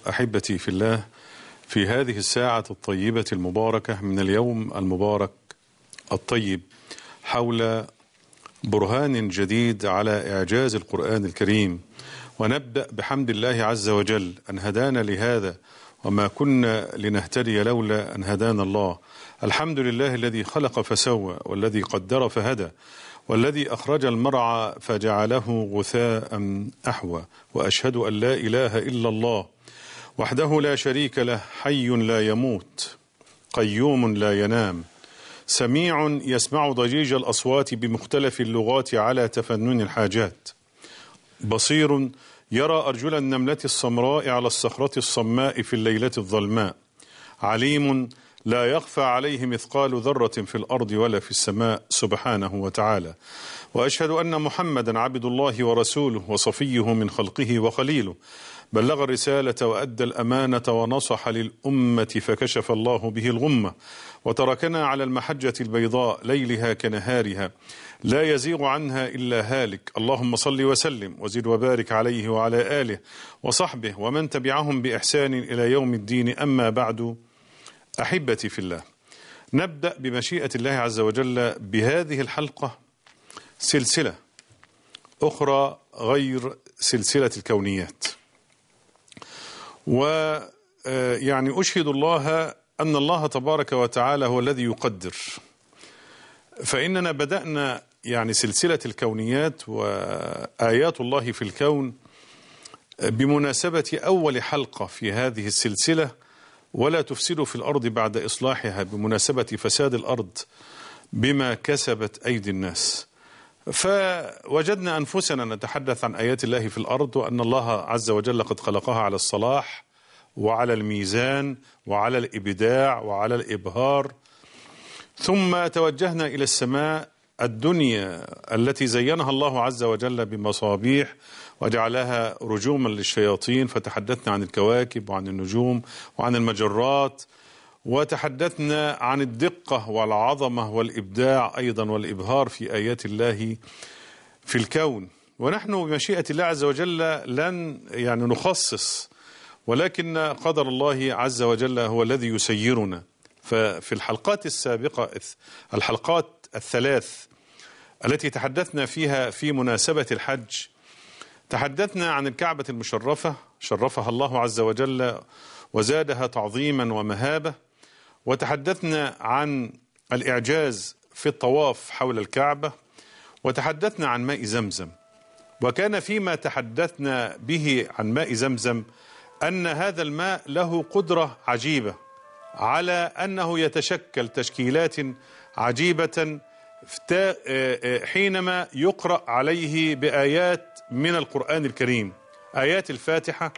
أحبتي في الله في هذه الساعة الطيبة المباركة من اليوم المبارك الطيب حول برهان جديد على إعجاز القرآن الكريم ونبدأ بحمد الله عز وجل أن هدانا لهذا وما كنا لنهتدي لولا أن هدانا الله الحمد لله الذي خلق فسوى والذي قدر فهدى والذي أخرج المرعى فجعله غثاء أحوى وأشهد أن لا إله إلا الله وحده لا شريك له حي لا يموت قيوم لا ينام سميع يسمع ضجيج الأصوات بمختلف اللغات على تفنن الحاجات بصير يرى أرجل النملة السمراء على الصخرة الصماء في الليلة الظلماء عليم لا يخفى عليه مثقال ذرة في الأرض ولا في السماء سبحانه وتعالى وأشهد أن محمدا عبد الله ورسوله وصفيه من خلقه وخليله بلغ الرسالة وأدى الأمانة ونصح للأمة فكشف الله به الغمة وتركنا على المحجة البيضاء ليلها كنهارها لا يزيغ عنها إلا هالك اللهم صل وسلم وزد وبارك عليه وعلى آله وصحبه ومن تبعهم بإحسان إلى يوم الدين أما بعد أحبتي في الله نبدأ بمشيئة الله عز وجل بهذه الحلقة سلسلة أخرى غير سلسلة الكونيات ويعني أشهد الله أن الله تبارك وتعالى هو الذي يقدر فإننا بدأنا يعني سلسلة الكونيات وآيات الله في الكون بمناسبة أول حلقة في هذه السلسلة ولا تفسدوا في الأرض بعد إصلاحها بمناسبة فساد الأرض بما كسبت أيدي الناس فوجدنا أنفسنا نتحدث عن آيات الله في الأرض وأن الله عز وجل قد خلقها على الصلاح وعلى الميزان وعلى الإبداع وعلى الإبهار ثم توجهنا إلى السماء الدنيا التي زينها الله عز وجل بمصابيح وجعلها رجوما للشياطين فتحدثنا عن الكواكب وعن النجوم وعن المجرات وتحدثنا عن الدقة والعظمة والإبداع أيضا والإبهار في آيات الله في الكون ونحن بمشيئة الله عز وجل لن يعني نخصص ولكن قدر الله عز وجل هو الذي يسيرنا ففي الحلقات السابقة الحلقات الثلاث التي تحدثنا فيها في مناسبة الحج تحدثنا عن الكعبة المشرفة شرفها الله عز وجل وزادها تعظيما ومهابة وتحدثنا عن الإعجاز في الطواف حول الكعبة وتحدثنا عن ماء زمزم وكان فيما تحدثنا به عن ماء زمزم أن هذا الماء له قدرة عجيبة على أنه يتشكل تشكيلات عجيبة حينما يقرأ عليه بآيات من القرآن الكريم آيات الفاتحة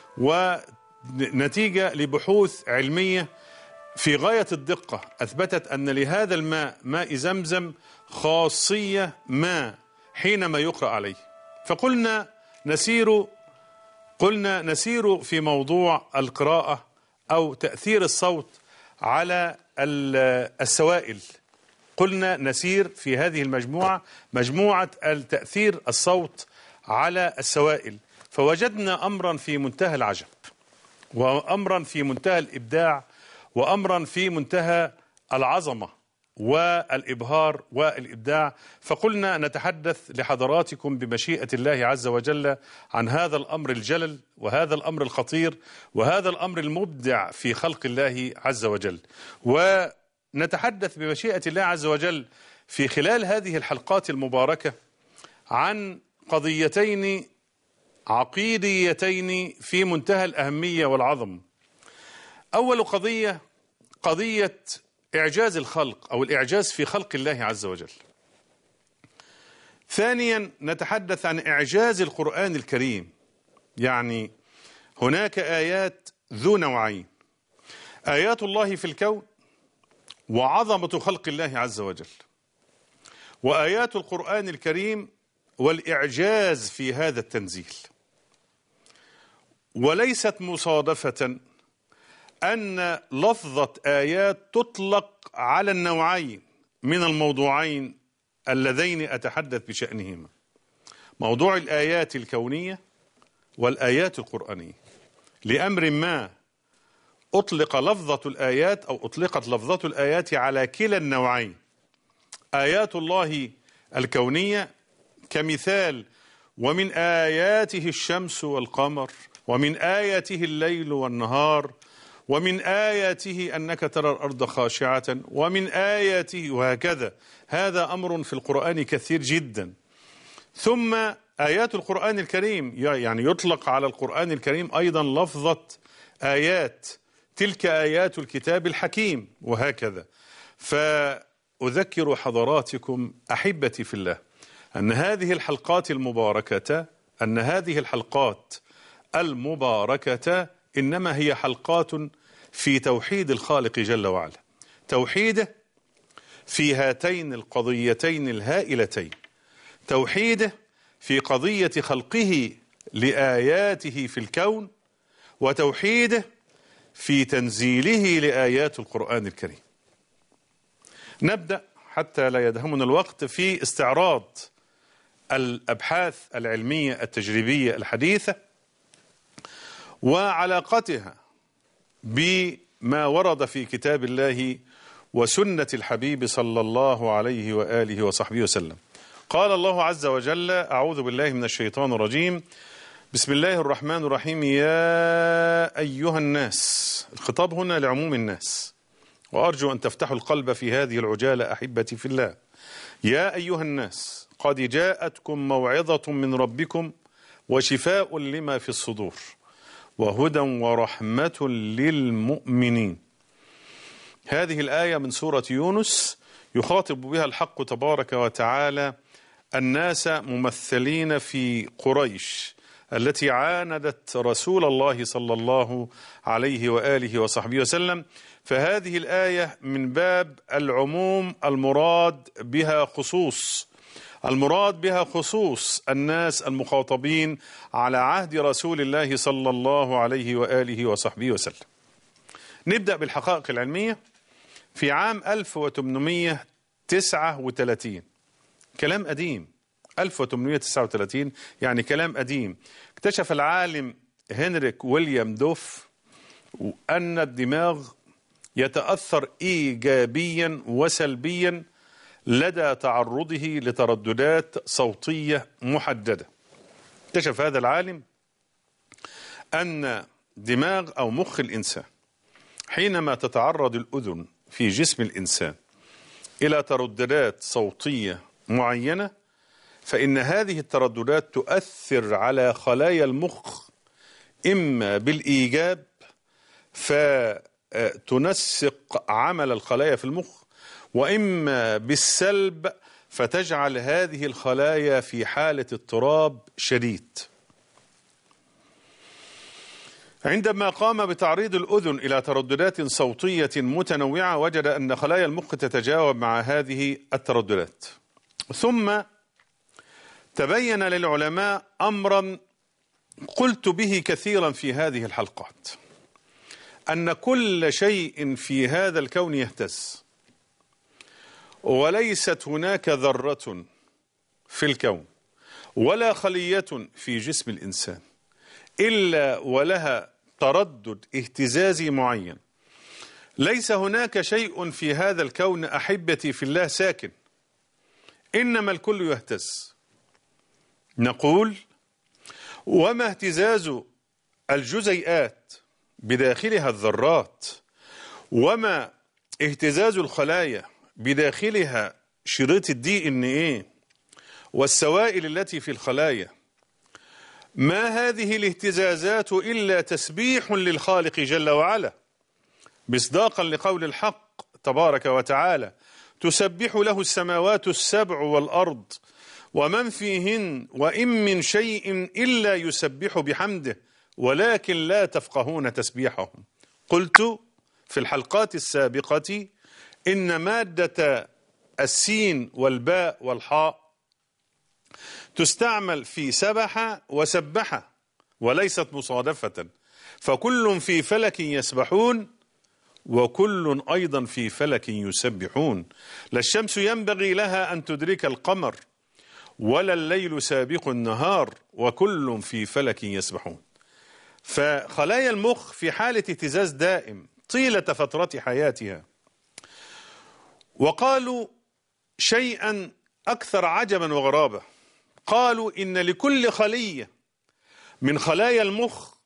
ونتيجة لبحوث علمية في غاية الدقة أثبتت أن لهذا الماء ماء زمزم خاصية ما حينما يقرأ عليه فقلنا نسير قلنا نسير في موضوع القراءة أو تأثير الصوت على السوائل قلنا نسير في هذه المجموعة مجموعة التأثير الصوت على السوائل فوجدنا أمرا في منتهى العجب وأمرا في منتهى الإبداع وأمرا في منتهى العظمة والإبهار والإبداع فقلنا نتحدث لحضراتكم بمشيئة الله عز وجل عن هذا الأمر الجلل وهذا الأمر الخطير وهذا الأمر المبدع في خلق الله عز وجل ونتحدث بمشيئة الله عز وجل في خلال هذه الحلقات المباركة عن قضيتين عقيديتين في منتهى الأهمية والعظم أول قضية قضية إعجاز الخلق أو الإعجاز في خلق الله عز وجل ثانيا نتحدث عن إعجاز القرآن الكريم يعني هناك آيات ذو نوعين آيات الله في الكون وعظمة خلق الله عز وجل وآيات القرآن الكريم والإعجاز في هذا التنزيل وليست مصادفة أن لفظة آيات تطلق على النوعين من الموضوعين اللذين أتحدث بشأنهما موضوع الآيات الكونية والآيات القرآنية لأمر ما أطلق لفظة الآيات أو أطلقت لفظة الآيات على كلا النوعين آيات الله الكونية كمثال ومن آياته الشمس والقمر ومن آياته الليل والنهار ومن آياته أنك ترى الأرض خاشعة ومن آياته وهكذا هذا أمر في القرآن كثير جدا ثم آيات القرآن الكريم يعني يطلق على القرآن الكريم أيضا لفظة آيات تلك آيات الكتاب الحكيم وهكذا فأذكر حضراتكم أحبتي في الله أن هذه الحلقات المباركة أن هذه الحلقات المباركة إنما هي حلقات في توحيد الخالق جل وعلا توحيده في هاتين القضيتين الهائلتين توحيده في قضية خلقه لآياته في الكون وتوحيده في تنزيله لآيات القرآن الكريم نبدأ حتى لا يدهمنا الوقت في استعراض الأبحاث العلمية التجريبية الحديثة وعلاقتها بما ورد في كتاب الله وسنة الحبيب صلى الله عليه وآله وصحبه وسلم قال الله عز وجل أعوذ بالله من الشيطان الرجيم بسم الله الرحمن الرحيم يا أيها الناس الخطاب هنا لعموم الناس وأرجو أن تفتحوا القلب في هذه العجالة أحبتي في الله يا أيها الناس قد جاءتكم موعظة من ربكم وشفاء لما في الصدور وهدى ورحمة للمؤمنين هذه الآية من سورة يونس يخاطب بها الحق تبارك وتعالى الناس ممثلين في قريش التي عاندت رسول الله صلى الله عليه وآله وصحبه وسلم فهذه الآية من باب العموم المراد بها خصوص المراد بها خصوص الناس المخاطبين على عهد رسول الله صلى الله عليه وآله وصحبه وسلم نبدأ بالحقائق العلمية في عام 1839 كلام قديم 1839 يعني كلام قديم اكتشف العالم هنريك ويليام دوف أن الدماغ يتأثر إيجابيا وسلبيا لدى تعرضه لترددات صوتية محددة اكتشف هذا العالم أن دماغ أو مخ الإنسان حينما تتعرض الأذن في جسم الإنسان إلى ترددات صوتية معينة فإن هذه الترددات تؤثر على خلايا المخ إما بالإيجاب فتنسق عمل الخلايا في المخ وإما بالسلب فتجعل هذه الخلايا في حالة اضطراب شديد عندما قام بتعريض الأذن إلى ترددات صوتية متنوعة وجد أن خلايا المخ تتجاوب مع هذه الترددات ثم تبين للعلماء أمرا قلت به كثيرا في هذه الحلقات أن كل شيء في هذا الكون يهتز وليست هناك ذرة في الكون ولا خلية في جسم الإنسان إلا ولها تردد اهتزازي معين ليس هناك شيء في هذا الكون أحبتي في الله ساكن إنما الكل يهتز نقول وما اهتزاز الجزيئات بداخلها الذرات وما اهتزاز الخلايا بداخلها شريط الدي ان ايه والسوائل التي في الخلايا ما هذه الاهتزازات الا تسبيح للخالق جل وعلا مصداقا لقول الحق تبارك وتعالى تسبح له السماوات السبع والارض ومن فيهن وان من شيء الا يسبح بحمده ولكن لا تفقهون تسبيحهم قلت في الحلقات السابقه إن مادة السين والباء والحاء تستعمل في سبح وسبح وليست مصادفة فكل في فلك يسبحون وكل أيضا في فلك يسبحون لا الشمس ينبغي لها أن تدرك القمر ولا الليل سابق النهار وكل في فلك يسبحون فخلايا المخ في حالة اهتزاز دائم طيلة فترة حياتها وقالوا شيئا أكثر عجبا وغرابة قالوا إن لكل خلية من خلايا المخ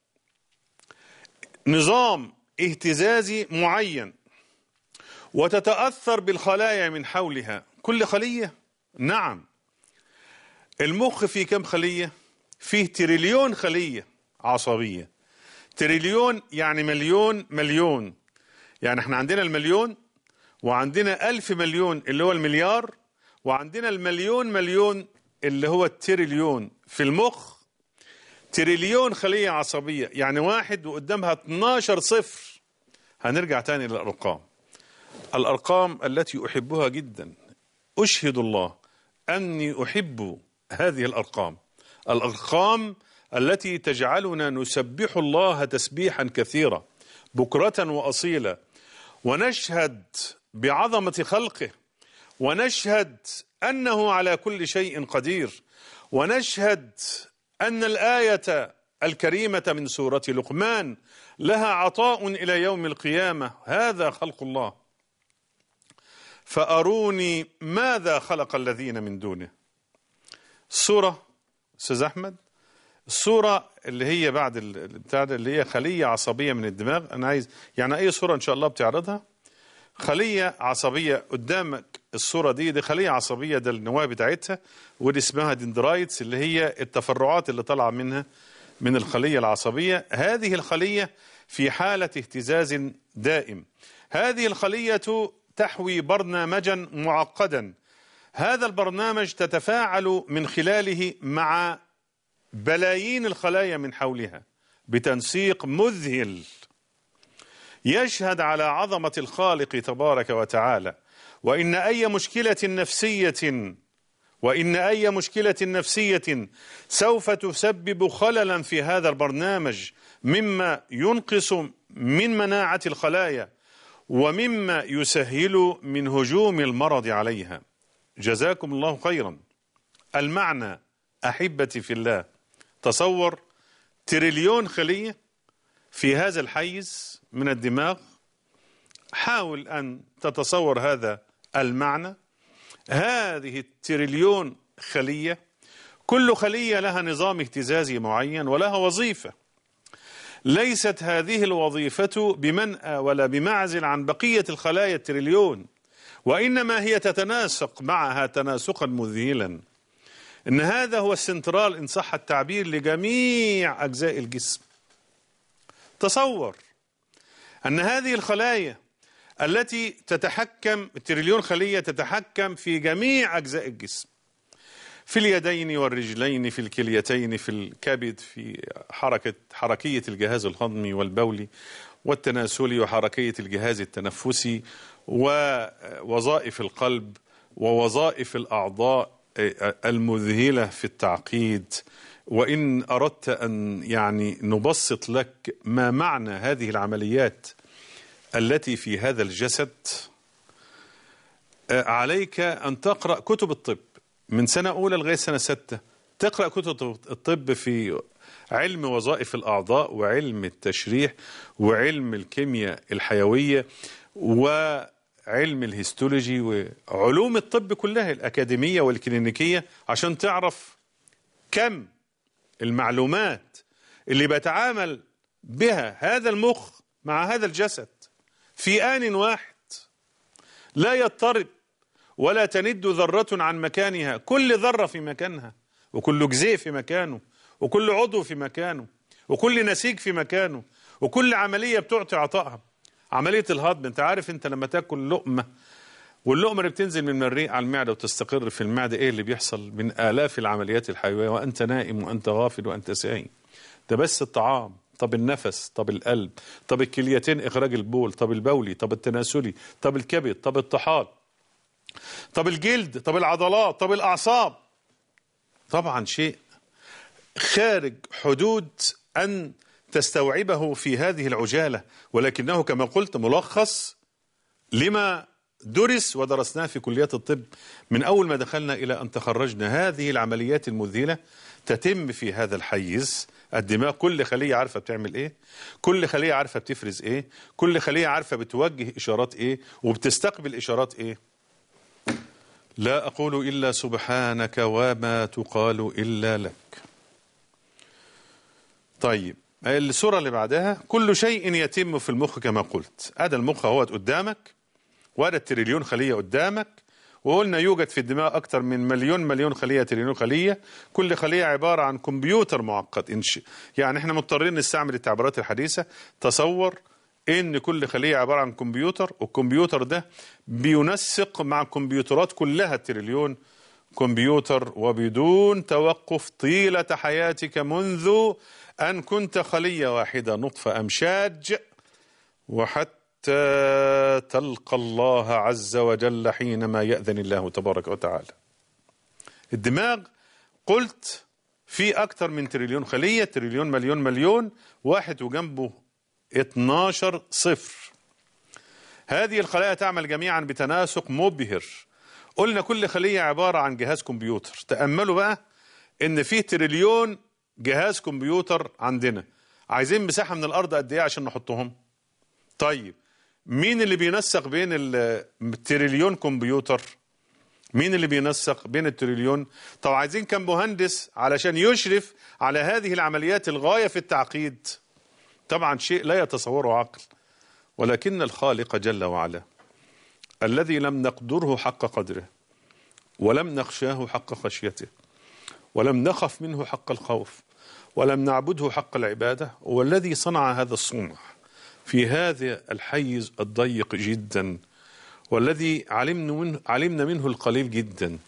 نظام اهتزازي معين وتتأثر بالخلايا من حولها كل خلية نعم المخ فيه كم خلية فيه تريليون خلية عصبية تريليون يعني مليون مليون يعني احنا عندنا المليون وعندنا ألف مليون اللي هو المليار وعندنا المليون مليون اللي هو التريليون في المخ تريليون خلية عصبية يعني واحد وقدامها 12 صفر هنرجع تاني للأرقام الأرقام التي أحبها جدا أشهد الله أني أحب هذه الأرقام الأرقام التي تجعلنا نسبح الله تسبيحا كثيرا بكرة وأصيلا ونشهد بعظمة خلقه ونشهد أنه على كل شيء قدير ونشهد أن الآية الكريمة من سورة لقمان لها عطاء إلى يوم القيامة هذا خلق الله فأروني ماذا خلق الذين من دونه الصورة أستاذ أحمد الصورة اللي هي بعد البتاع اللي هي خلية عصبية من الدماغ أنا عايز يعني أي صورة إن شاء الله بتعرضها خلية عصبية قدامك الصورة دي دي خلية عصبية ده النواة بتاعتها ودي اسمها دندرايتس اللي هي التفرعات اللي طالعة منها من الخلية العصبية هذه الخلية في حالة اهتزاز دائم هذه الخلية تحوي برنامجا معقدا هذا البرنامج تتفاعل من خلاله مع بلايين الخلايا من حولها بتنسيق مذهل يشهد على عظمة الخالق تبارك وتعالى وإن أي مشكلة نفسية وإن أي مشكلة نفسية سوف تسبب خللا في هذا البرنامج مما ينقص من مناعة الخلايا ومما يسهل من هجوم المرض عليها جزاكم الله خيرا المعنى أحبتي في الله تصور تريليون خلية في هذا الحيز من الدماغ حاول أن تتصور هذا المعنى هذه التريليون خلية كل خلية لها نظام اهتزازي معين ولها وظيفة ليست هذه الوظيفة بمنأى ولا بمعزل عن بقية الخلايا التريليون وإنما هي تتناسق معها تناسقا مذهلا إن هذا هو السنترال إن صح التعبير لجميع أجزاء الجسم تصور أن هذه الخلايا التي تتحكم التريليون خلية تتحكم في جميع أجزاء الجسم في اليدين والرجلين في الكليتين في الكبد في حركة حركية الجهاز الهضمي والبولي والتناسلي وحركية الجهاز التنفسي ووظائف القلب ووظائف الأعضاء المذهلة في التعقيد وإن أردت أن يعني نبسط لك ما معنى هذه العمليات التي في هذا الجسد عليك أن تقرأ كتب الطب من سنة أولى لغاية سنة ستة تقرأ كتب الطب في علم وظائف الأعضاء وعلم التشريح وعلم الكيمياء الحيوية وعلم الهيستولوجي وعلوم الطب كلها الأكاديمية والكلينيكية عشان تعرف كم المعلومات اللي بيتعامل بها هذا المخ مع هذا الجسد في آن واحد لا يضطرب ولا تند ذرة عن مكانها كل ذرة في مكانها وكل جزيء في مكانه وكل عضو في مكانه وكل نسيج في مكانه وكل عملية بتعطي عطائها عملية الهضم انت عارف انت لما تاكل لقمة واللقمة اللي بتنزل من المريء على المعدة وتستقر في المعدة ايه اللي بيحصل من آلاف العمليات الحيوية وانت نائم وانت غافل وانت سايم ده بس الطعام طب النفس طب القلب طب الكليتين اخراج البول طب البولي طب التناسلي طب الكبد طب الطحال طب الجلد طب العضلات طب الاعصاب طبعا شيء خارج حدود ان تستوعبه في هذه العجاله ولكنه كما قلت ملخص لما درس ودرسناه في كليات الطب من اول ما دخلنا الى ان تخرجنا هذه العمليات المذهله تتم في هذا الحيز الدماغ كل خلية عارفة بتعمل ايه كل خلية عارفة بتفرز ايه كل خلية عارفة بتوجه اشارات ايه وبتستقبل اشارات ايه لا اقول الا سبحانك وما تقال الا لك طيب الصورة اللي بعدها كل شيء يتم في المخ كما قلت هذا المخ هو قدامك وهذا التريليون خلية قدامك وقلنا يوجد في الدماغ أكثر من مليون مليون خلية تريليون خلية كل خلية عبارة عن كمبيوتر معقد إنش... يعني احنا مضطرين نستعمل التعبيرات الحديثة تصور ان كل خلية عبارة عن كمبيوتر والكمبيوتر ده بينسق مع الكمبيوترات كلها التريليون كمبيوتر وبدون توقف طيلة حياتك منذ أن كنت خلية واحدة نطفة أمشاج وحتى تلقى الله عز وجل حينما يأذن الله تبارك وتعالى الدماغ قلت في أكثر من تريليون خلية تريليون مليون مليون واحد وجنبه 12 صفر هذه الخلايا تعمل جميعا بتناسق مبهر قلنا كل خلية عبارة عن جهاز كمبيوتر تأملوا بقى ان في تريليون جهاز كمبيوتر عندنا عايزين مساحة من الأرض قد إيه عشان نحطهم طيب مين اللي بينسق بين التريليون كمبيوتر مين اللي بينسق بين التريليون طب عايزين كم مهندس علشان يشرف على هذه العمليات الغاية في التعقيد طبعا شيء لا يتصوره عقل ولكن الخالق جل وعلا الذي لم نقدره حق قدره ولم نخشاه حق خشيته ولم نخف منه حق الخوف ولم نعبده حق العبادة هو الذي صنع هذا الصنع في هذا الحيز الضيق جدا والذي علمنا منه, علمنا منه القليل جدا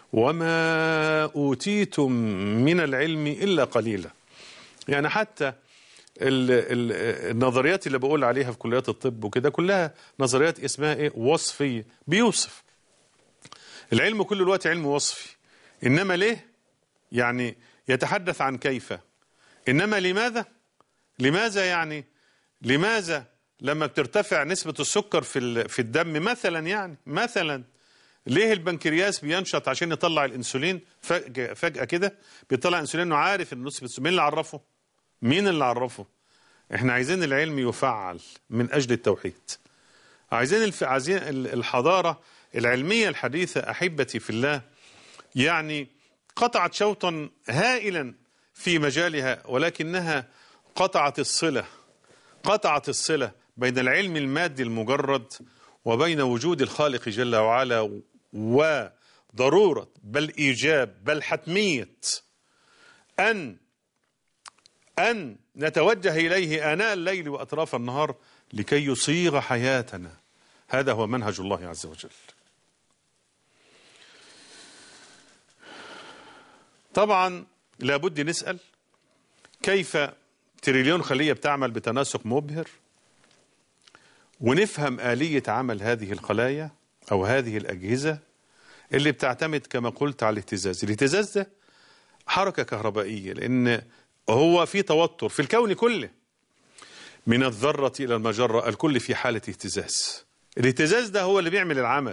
وما أوتيتم من العلم إلا قليلا يعني حتى ال ال النظريات اللي بقول عليها في كليات الطب وكده كلها نظريات اسمها ايه وصفية بيوصف العلم كل الوقت علم وصفي إنما ليه يعني يتحدث عن كيف إنما لماذا لماذا يعني لماذا لما بترتفع نسبة السكر في في الدم مثلا يعني مثلا ليه البنكرياس بينشط عشان يطلع الانسولين فجأة, فجأة كده بيطلع انسولين انه عارف ان نسبة مين اللي عرفه مين اللي عرفه احنا عايزين العلم يفعل من اجل التوحيد عايزين الف... عايزين الحضارة العلمية الحديثة احبتي في الله يعني قطعت شوطا هائلا في مجالها ولكنها قطعت الصلة قطعت الصلة بين العلم المادي المجرد وبين وجود الخالق جل وعلا وضرورة بل إيجاب بل حتمية أن أن نتوجه إليه آناء الليل وأطراف النهار لكي يصيغ حياتنا هذا هو منهج الله عز وجل طبعا لابد نسأل كيف تريليون خلية بتعمل بتناسق مبهر ونفهم آلية عمل هذه الخلايا أو هذه الأجهزة اللي بتعتمد كما قلت على الاهتزاز الاهتزاز ده حركة كهربائية لأن هو في توتر في الكون كله من الذرة إلى المجرة الكل في حالة اهتزاز الاهتزاز ده هو اللي بيعمل العمل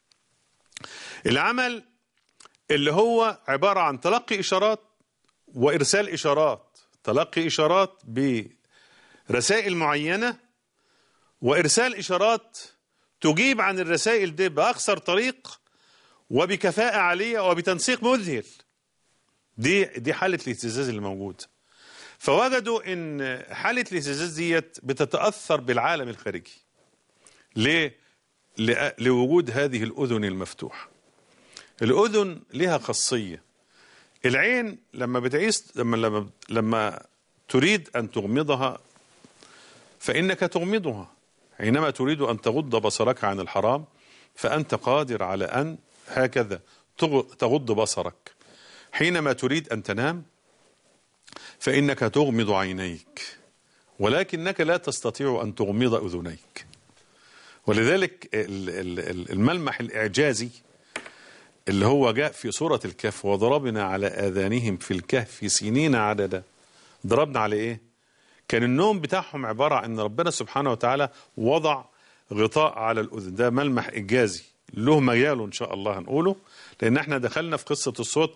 العمل اللي هو عبارة عن تلقي إشارات وإرسال إشارات تلقي إشارات برسائل معينة وإرسال إشارات تجيب عن الرسائل دي بأقصر طريق وبكفاءة عالية وبتنسيق مذهل دي دي حالة الاهتزاز اللي موجود فوجدوا ان حالة الاهتزاز ديت بتتأثر بالعالم الخارجي ليه؟ لوجود هذه الأذن المفتوحة الأذن لها خاصية العين لما بتعيس لما لما لما تريد أن تغمضها فإنك تغمضها حينما تريد أن تغض بصرك عن الحرام فأنت قادر على أن هكذا تغض بصرك حينما تريد أن تنام فإنك تغمض عينيك ولكنك لا تستطيع أن تغمض أذنيك ولذلك الملمح الإعجازي اللي هو جاء في سورة الكهف وضربنا على آذانهم في الكهف سنين عددا ضربنا على إيه؟ كان النوم بتاعهم عبارة عن أن ربنا سبحانه وتعالى وضع غطاء على الأذن ده ملمح إعجازي له مجاله إن شاء الله هنقوله لأن احنا دخلنا في قصة الصوت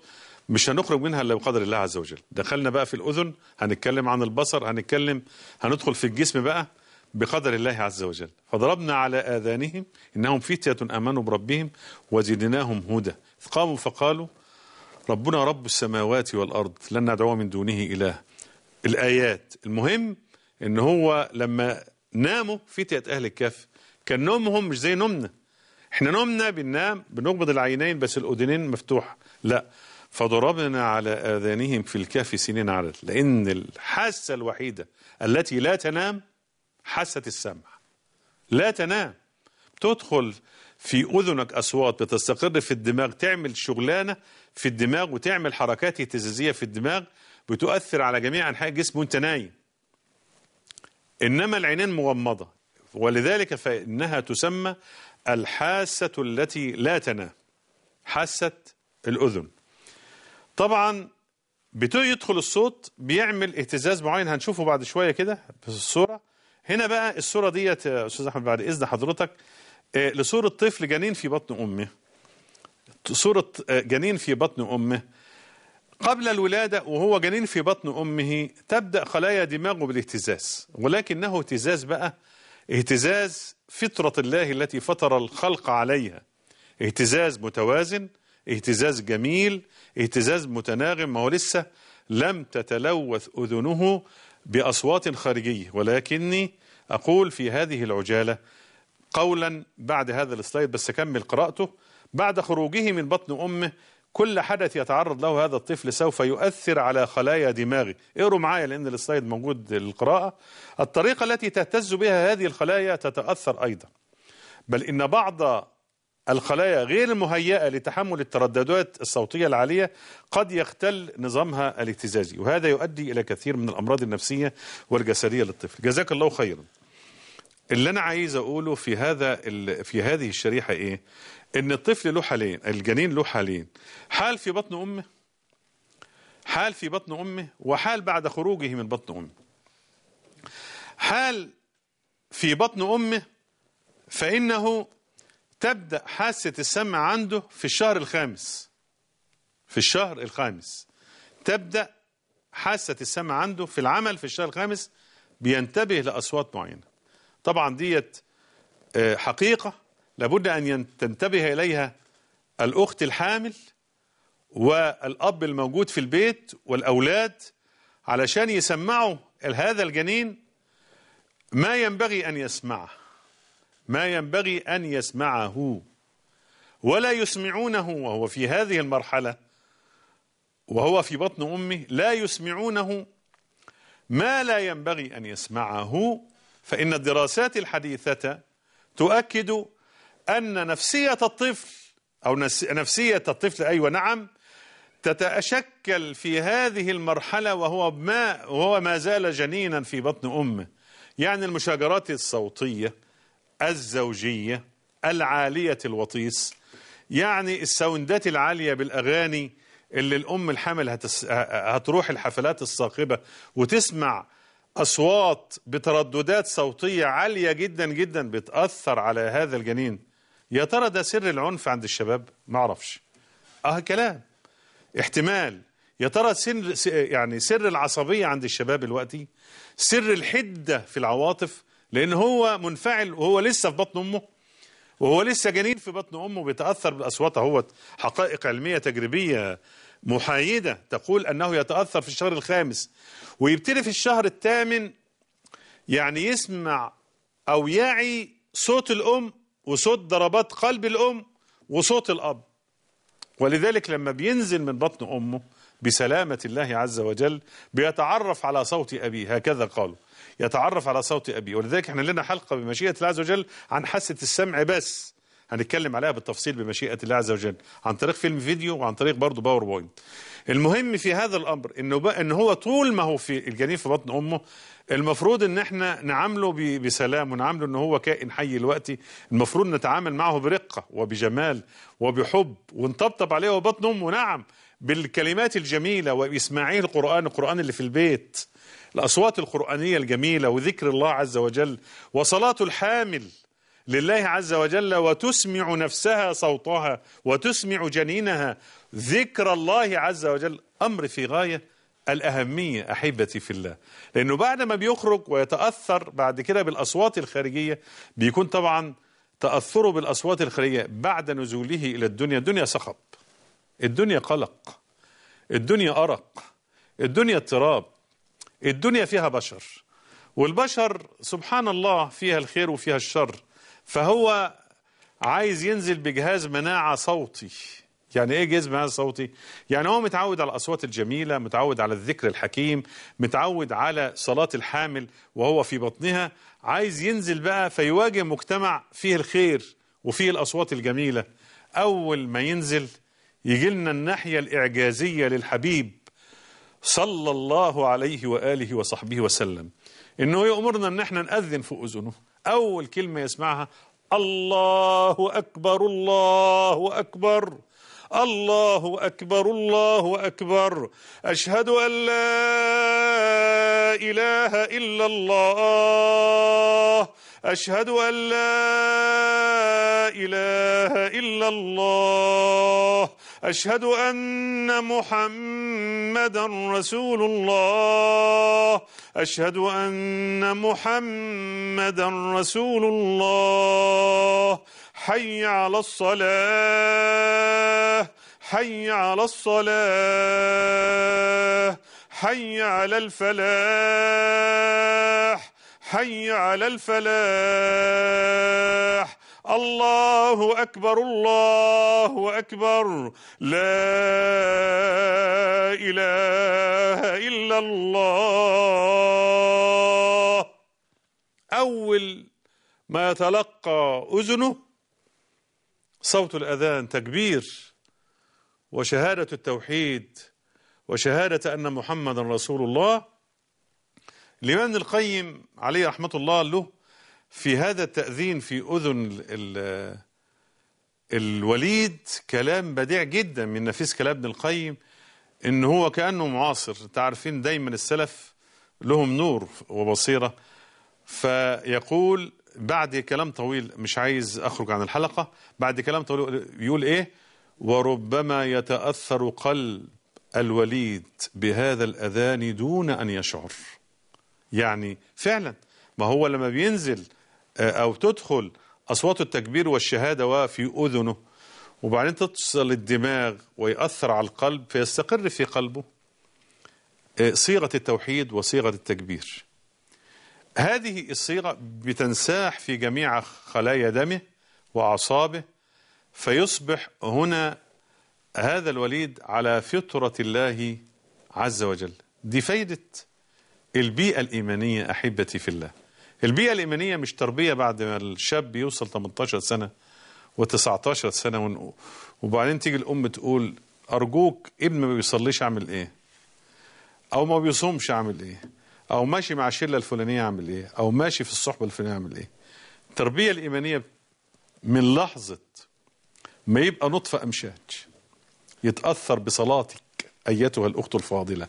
مش هنخرج منها الا بقدر الله عز وجل دخلنا بقى في الاذن هنتكلم عن البصر هنتكلم هندخل في الجسم بقى بقدر الله عز وجل فضربنا على آذانهم إنهم فتية آمنوا بربهم وزدناهم هدى إذ قاموا فقالوا ربنا رب السماوات والأرض لن ندعو من دونه إله الآيات المهم إن هو لما ناموا فتية أهل الكهف كان نومهم مش زي نومنا احنا نومنا بننام بنغمض العينين بس الأذنين مفتوحة لا فضربنا على آذانهم في الكهف سنين عدد لأن الحاسة الوحيدة التي لا تنام حاسة السمع لا تنام تدخل في أذنك أصوات بتستقر في الدماغ تعمل شغلانة في الدماغ وتعمل حركات اهتزازية في الدماغ بتؤثر على جميع أنحاء الجسم وانت نايم إنما العينين مغمضة ولذلك فإنها تسمى الحاسة التي لا تنام حاسة الأذن طبعا بيدخل الصوت بيعمل اهتزاز معين هنشوفه بعد شوية كده في الصورة هنا بقى الصورة ديت يا أستاذ أحمد بعد إذن حضرتك آه، لصورة طفل جنين في بطن أمه صورة آه، جنين في بطن أمه قبل الولادة وهو جنين في بطن أمه تبدأ خلايا دماغه بالاهتزاز ولكنه اهتزاز بقى اهتزاز فطرة الله التي فطر الخلق عليها اهتزاز متوازن اهتزاز جميل اهتزاز متناغم ما هو لسه لم تتلوث أذنه بأصوات خارجية ولكني أقول في هذه العجالة قولا بعد هذا السلايد بس أكمل قراءته بعد خروجه من بطن أمه كل حدث يتعرض له هذا الطفل سوف يؤثر على خلايا دماغه اقروا معايا لأن السلايد موجود للقراءة الطريقة التي تهتز بها هذه الخلايا تتأثر أيضا بل إن بعض الخلايا غير المهيئة لتحمل الترددات الصوتية العالية قد يختل نظامها الاهتزازي وهذا يؤدي إلى كثير من الأمراض النفسية والجسدية للطفل جزاك الله خيرا اللي أنا عايز أقوله في هذا ال- في هذه الشريحة إيه إن الطفل له حالين الجنين له حالين حال في بطن أمه حال في بطن أمه وحال بعد خروجه من بطن أمه حال في بطن أمه فإنه تبدأ حاسة السمع عنده في الشهر الخامس في الشهر الخامس تبدأ حاسة السمع عنده في العمل في الشهر الخامس بينتبه لأصوات معينة طبعا ديت آه، حقيقة لابد أن ين- تنتبه إليها الأخت الحامل والأب الموجود في البيت والأولاد علشان يسمعوا هذا الجنين ما ينبغي أن يسمعه ما ينبغي أن يسمعه ولا يسمعونه وهو في هذه المرحلة وهو في بطن أمه لا يسمعونه ما لا ينبغي أن يسمعه فإن الدراسات الحديثة تؤكد أن نفسية الطفل أو نس- نفسية الطفل أيوة نعم تتشكل في هذه المرحلة وهو ما وهو ما زال جنينا في بطن أمه يعني المشاجرات الصوتية الزوجية العالية الوطيس يعني الساوندات العالية بالأغاني اللي الأم الحامل هتس... هتروح الحفلات الصاخبة وتسمع أصوات بترددات صوتية عالية جدا جدا بتأثر على هذا الجنين يا ترى ده سر العنف عند الشباب ما اعرفش اه كلام احتمال يا ترى سر س- يعني سر العصبية عند الشباب دلوقتي سر الحدة في العواطف لأن هو منفعل وهو لسه في بطن أمه وهو لسه جنين في بطن أمه بيتأثر بالأصوات هو حقائق علمية تجريبية محايدة تقول أنه يتأثر في الشهر الخامس ويبتدي في الشهر الثامن يعني يسمع أو يعي صوت الأم وصوت ضربات قلب الأم وصوت الأب ولذلك لما بينزل من بطن أمه بسلامة الله عز وجل بيتعرف على صوت أبيه هكذا قالوا يتعرف على صوت أبيه ولذلك احنا لنا حلقة بمشيئة الله عز وجل عن حاسة السمع بس هنتكلم عليها بالتفصيل بمشيئة الله عز وجل عن طريق فيلم فيديو وعن طريق برضه باوربوينت المهم في هذا الأمر إنه بقى إن هو طول ما هو في الجنين في بطن أمه المفروض إن احنا نعامله ب- بسلام ونعامله إن هو كائن حي دلوقتي المفروض نتعامل معه برقة وبجمال وبحب ونطبطب عليه وبطن أمه نعم بالكلمات الجميلة وإسماعيه القرآن القرآن اللي في البيت الأصوات القرآنية الجميلة وذكر الله عز وجل وصلاة الحامل لله عز وجل وتسمع نفسها صوتها وتسمع جنينها ذكر الله عز وجل أمر في غاية الأهمية أحبتي في الله لأنه بعد ما بيخرج ويتأثر بعد كده بالأصوات الخارجية بيكون طبعا تأثره بالأصوات الخارجية بعد نزوله إلى الدنيا الدنيا صخب الدنيا قلق الدنيا أرق الدنيا اضطراب الدنيا فيها بشر والبشر سبحان الله فيها الخير وفيها الشر فهو عايز ينزل بجهاز مناعة صوتي يعني ايه جهاز مناعة صوتي يعني هو متعود على الأصوات الجميلة متعود على الذكر الحكيم متعود على صلاة الحامل وهو في بطنها عايز ينزل بقى فيواجه مجتمع فيه الخير وفيه الأصوات الجميلة أول ما ينزل يجي لنا الناحية الإعجازية للحبيب صلى الله عليه وآله وصحبه وسلم إنه يأمرنا إن احنا نأذن في أذنه أول كلمة يسمعها الله أكبر الله أكبر الله أكبر الله أكبر أشهد أن لا إله إلا الله أشهد أن لا إله إلا الله أشهد أن محمدا رسول الله أشهد أن محمدا رسول الله حي على الصلاة حي على الصلاة حي على الفلاح حي على الفلاح الله أكبر الله أكبر لا إله إلا الله أول ما يتلقى أذنه صوت الأذان تكبير وشهادة التوحيد وشهادة أن محمدا رسول الله الإمام القيم عليه رحمة الله له في هذا التأذين في أذن ال الوليد كلام بديع جدا من نفيس كلام ابن القيم إن هو كأنه معاصر تعرفين دايما السلف لهم نور وبصيرة فيقول بعد كلام طويل مش عايز أخرج عن الحلقة بعد كلام طويل يقول إيه وربما يتأثر قلب الوليد بهذا الأذان دون أن يشعر يعني فعلا ما هو لما بينزل أو تدخل أصوات التكبير والشهادة وفي أذنه وبعدين تصل الدماغ ويأثر على القلب فيستقر في قلبه صيغة التوحيد وصيغة التكبير هذه الصيغة بتنساح في جميع خلايا دمه وأعصابه فيصبح هنا هذا الوليد على فطرة الله عز وجل دي فايدة البيئة الإيمانية أحبتي في الله البيئة الإيمانية مش تربية بعد ما الشاب يوصل 18 سنة و19 سنة وبعدين تيجي الأم تقول أرجوك ابن ما بيصليش أعمل إيه أو ما بيصومش أعمل إيه أو ماشي مع الشلة الفلانية أعمل إيه أو ماشي في الصحبة الفلانية أعمل إيه التربية الإيمانية من لحظة ما يبقى نطفة أمشاج يتأثر بصلاتك أيتها الأخت الفاضلة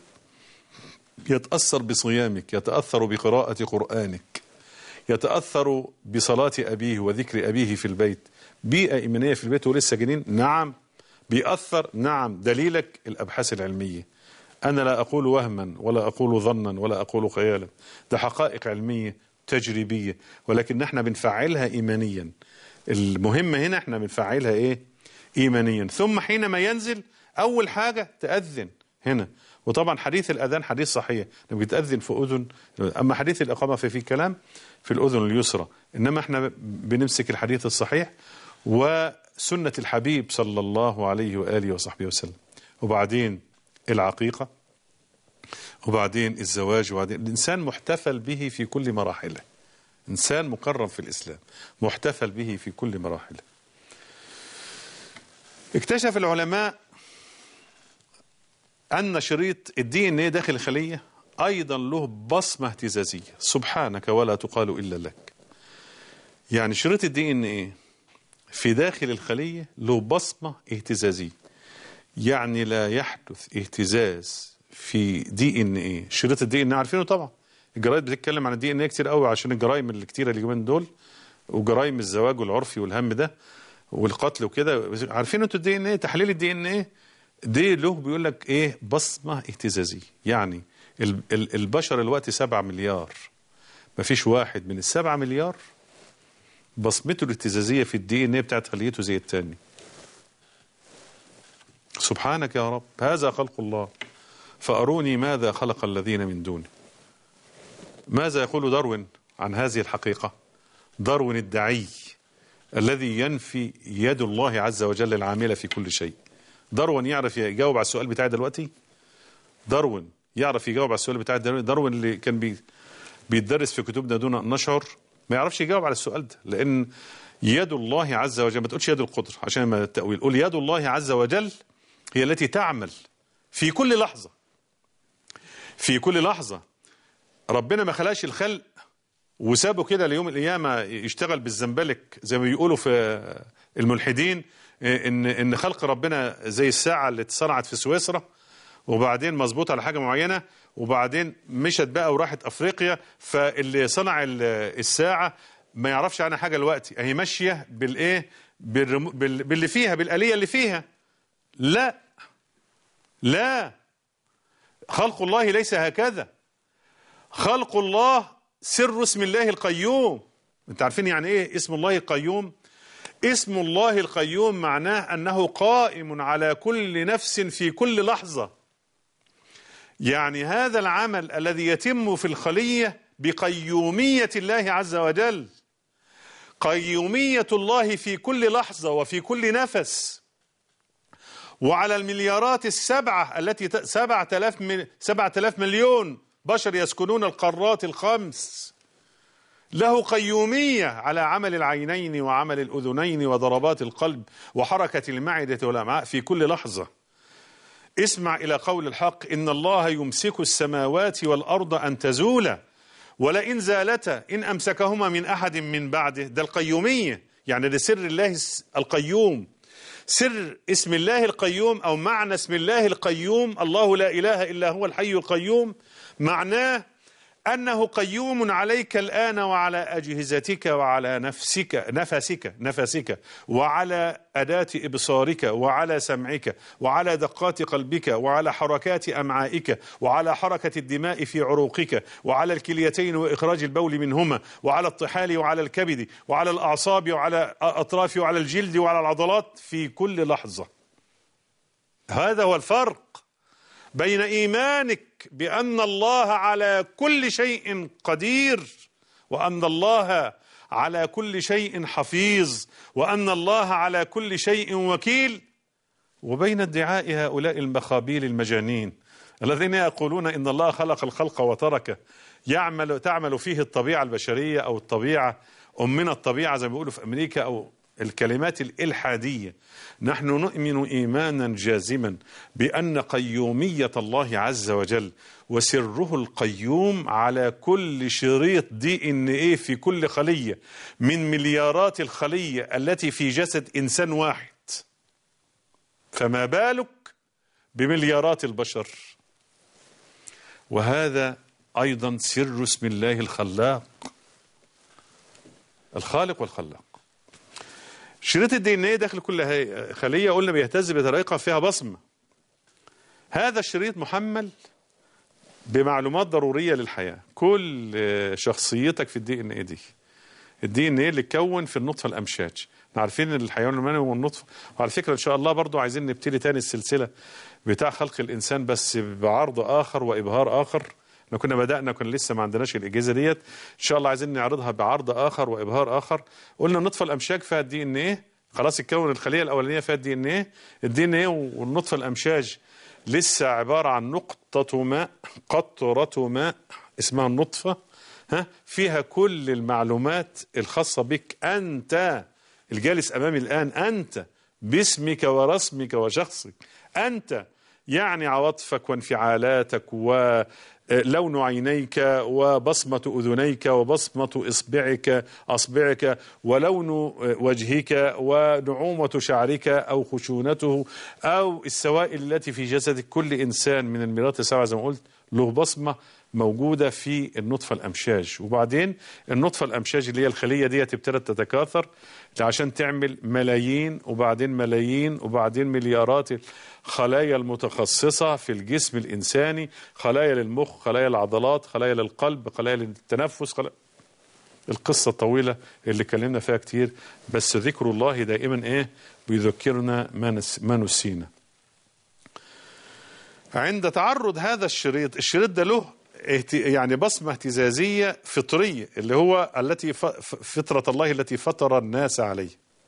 يتأثر بصيامك يتأثر بقراءة قرآنك يتأثر بصلاة أبيه وذكر أبيه في البيت بيئة إيمانية في البيت ولسه جنين نعم بيأثر نعم دليلك الأبحاث العلمية أنا لا أقول وهما ولا أقول ظنا ولا أقول خيالا ده حقائق علمية تجريبية ولكن احنا بنفعلها إيمانيا المهم هنا احنا بنفعلها إيه إيمانيا ثم حينما ينزل أول حاجة تأذن هنا وطبعا حديث الأذان حديث صحيح لما بيتأذن في أذن أما حديث الإقامة ففي كلام في الأذن اليسرى إنما احنا بنمسك الحديث الصحيح وسنة الحبيب صلى الله عليه وآله وصحبه وسلم وبعدين العقيقة وبعدين الزواج وبعدين الإنسان محتفل به في كل مراحله إنسان مكرم في الإسلام محتفل به في كل مراحله اكتشف العلماء أن شريط الدي ان ايه داخل الخلية أيضا له بصمة اهتزازية سبحانك ولا تقال إلا لك يعني شريط الدي ان ايه في داخل الخلية له بصمة اهتزازية يعني لا يحدث اهتزاز في دي ان ايه شريط الدي ان عارفينه طبعا الجرايد بتتكلم عن الدي ان ايه كتير قوي عشان الجرائم الكتيره اللي من دول وجرائم الزواج والعرفي والهم ده والقتل وكده عارفين انتوا الدي ان ايه تحليل الدي ان ايه دي له بيقول لك ايه بصمه اهتزازيه يعني ال- ال- البشر الوقت سبعة مليار ما فيش واحد من السبعة مليار بصمته الاهتزازيه في الدي ان ايه بتاعت خليته زي التاني سبحانك يا رب هذا خلق الله فأروني ماذا خلق الذين من دونه ماذا يقول داروين عن هذه الحقيقة داروين الدعي الذي ينفي يد الله عز وجل العاملة في كل شيء داروين يعرف يجاوب على السؤال بتاعي دلوقتي داروين يعرف يجاوب على السؤال بتاع داروين داروين اللي كان بي بيتدرس في كتبنا دون أن نشعر ما يعرفش يجاوب على السؤال ده لأن يد الله عز وجل ما تقولش يد القدر عشان ما التأويل قول يد الله عز وجل هي التي تعمل في كل لحظة في كل لحظة ربنا ما خلاش الخلق وسابه كده ليوم القيامة يشتغل بالزنبلك زي ما بيقولوا في الملحدين ان ان خلق ربنا زي الساعة اللي اتصنعت في سويسرا وبعدين مظبوط على حاجة معينة وبعدين مشت بقى وراحت افريقيا فاللي صنع ال- الساعة ما يعرفش عنها حاجة دلوقتي هي ماشية بالايه بالرمو- بال- باللي فيها بالآلية اللي فيها لا لا خلق الله ليس هكذا خلق الله سر اسم الله القيوم انت عارفين يعني ايه اسم الله القيوم اسم الله القيوم معناه انه قائم على كل نفس في كل لحظة يعني هذا العمل الذي يتم في الخلية بقيومية الله عز وجل قيومية الله في كل لحظة وفي كل نفس وعلى المليارات السبعة التي ت- سبعة آلاف مل- سبعة آلاف مليون بشر يسكنون القارات الخمس له قيومية على عمل العينين وعمل الأذنين وضربات القلب وحركة المعدة والأمعاء في كل لحظة اسمع إلى قول الحق إن الله يمسك السماوات والأرض أن تزولا ولئن زالتا إن أمسكهما من أحد من بعده ده القيومية يعني ده سر الله الس- القيوم سر اسم الله القيوم أو معنى اسم الله القيوم الله لا إله إلا هو الحي القيوم معناه أنه قيوم عليك الآن وعلى أجهزتك وعلى نفسك نفسك نفسك وعلى أداة إبصارك وعلى سمعك وعلى دقات قلبك وعلى حركات أمعائك وعلى حركة الدماء في عروقك وعلى الكليتين وإخراج البول منهما وعلى الطحال وعلى الكبد وعلى الأعصاب وعلى الأطراف وعلى الجلد وعلى العضلات في كل لحظة هذا هو الفرق بين ايمانك بان الله على كل شيء قدير وان الله على كل شيء حفيظ وان الله على كل شيء وكيل وبين ادعاء هؤلاء المخابيل المجانين الذين يقولون ان الله خلق الخلق وتركه يعمل تعمل فيه الطبيعه البشريه او الطبيعه امنا الطبيعه زي ما بيقولوا في امريكا او الكلمات الالحاديه نحن نؤمن ايمانا جازما بان قيوميه الله عز وجل وسره القيوم على كل شريط دي ان ايه في كل خليه من مليارات الخليه التي في جسد انسان واحد فما بالك بمليارات البشر وهذا ايضا سر اسم الله الخلاق الخالق والخلاق شريط الدي ان ايه داخل كل هي- خليه قلنا بيهتز بطريقه فيها بصمه هذا الشريط محمل بمعلومات ضروريه للحياه كل آه، شخصيتك في الدي ان ايه دي الدي ان ايه اللي اتكون في النطفه الامشاج احنا عارفين ان الحيوان المنوي والنطفه وعلى فكره ان شاء الله برضو عايزين نبتدي تاني السلسله بتاع خلق الانسان بس بعرض اخر وابهار اخر احنا كنا بدانا كنا لسه ما عندناش الاجهزه ديت ان شاء الله عايزين نعرضها بعرض اخر وابهار اخر قلنا النطفه الامشاج فيها الدي ان ايه خلاص اتكون الخليه الاولانيه فيها الدي ان ايه الدي ان ايه والنطفه الامشاج لسه عباره عن نقطه ماء قطره ماء اسمها النطفه ها فيها كل المعلومات الخاصه بك انت الجالس امامي الان انت باسمك ورسمك وشخصك انت يعني عواطفك وانفعالاتك ولون عينيك وبصمة أذنيك وبصمة إصبعك أصبعك ولون وجهك ونعومة شعرك أو خشونته أو السوائل التي في جسد كل إنسان من الميرات السبعة زي ما قلت له بصمة موجودة في النطفة الأمشاج وبعدين النطفة الأمشاج اللي هي الخلية دي ابتدت تتكاثر عشان تعمل ملايين وبعدين ملايين وبعدين مليارات الخلايا المتخصصة في الجسم الإنساني خلايا للمخ خلايا العضلات خلايا للقلب خلايا للتنفس خلايا القصة الطويلة اللي اتكلمنا فيها كتير بس ذكر الله دائما ايه بيذكرنا ما, نس ما نسينا عند تعرض هذا الشريط الشريط ده له اهت- يعني بصمة اهتزازية فطرية اللي هو التي ف- ف- فطرة الله التي فطر الناس عليه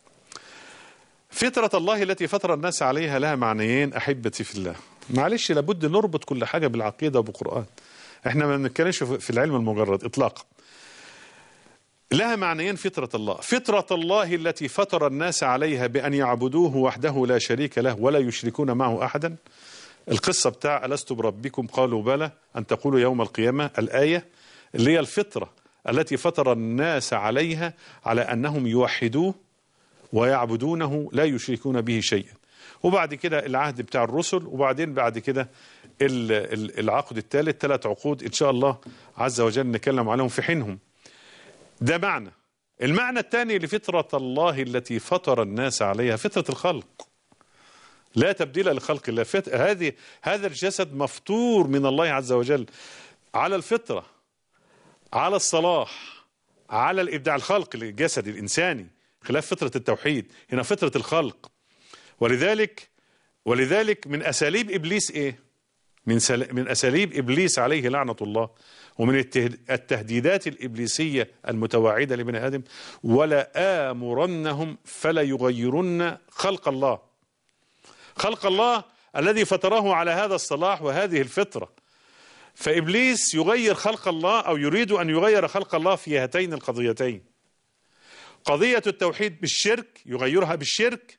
فطرة الله التي فطر الناس عليها لها معنيين أحبتي في الله معلش لابد نربط كل حاجة بالعقيدة وبالقرآن احنا ما بنتكلمش في في العلم المجرد إطلاقا لها معنيين فطرة الله فطرة الله التي فطر الناس عليها بأن يعبدوه وحده لا شريك له ولا يشركون معه أحدا القصة بتاع ألست بربكم قالوا بلى أن تقولوا يوم القيامة الآية اللي هي الفطرة التي فطر الناس عليها على أنهم يوحدوه ويعبدونه لا يشركون به شيئا وبعد كده العهد بتاع الرسل وبعدين بعد كده ال- ال- العقد الثالث ثلاث عقود إن شاء الله عز وجل نتكلم عليهم في حينهم ده معنى المعنى الثاني لفطرة الله التي فطر الناس عليها فطرة الخلق لا تبديل لخلق الله فت... هذه هذا الجسد مفطور من الله عز وجل على الفطرة على الصلاح على الإبداع الخلق الجسد الإنساني خلاف فطرة التوحيد هنا فطرة الخلق ولذلك ولذلك من أساليب إبليس إيه من, سل... من أساليب إبليس عليه لعنة الله ومن الته- التهديدات الإبليسية المتواعدة لبني آدم ولا آمرنهم فلا يغيرن خلق الله خلق الله الذي فطره على هذا الصلاح وهذه الفطرة فإبليس يغير خلق الله أو يريد أن يغير خلق الله في هاتين القضيتين قضية التوحيد بالشرك يغيرها بالشرك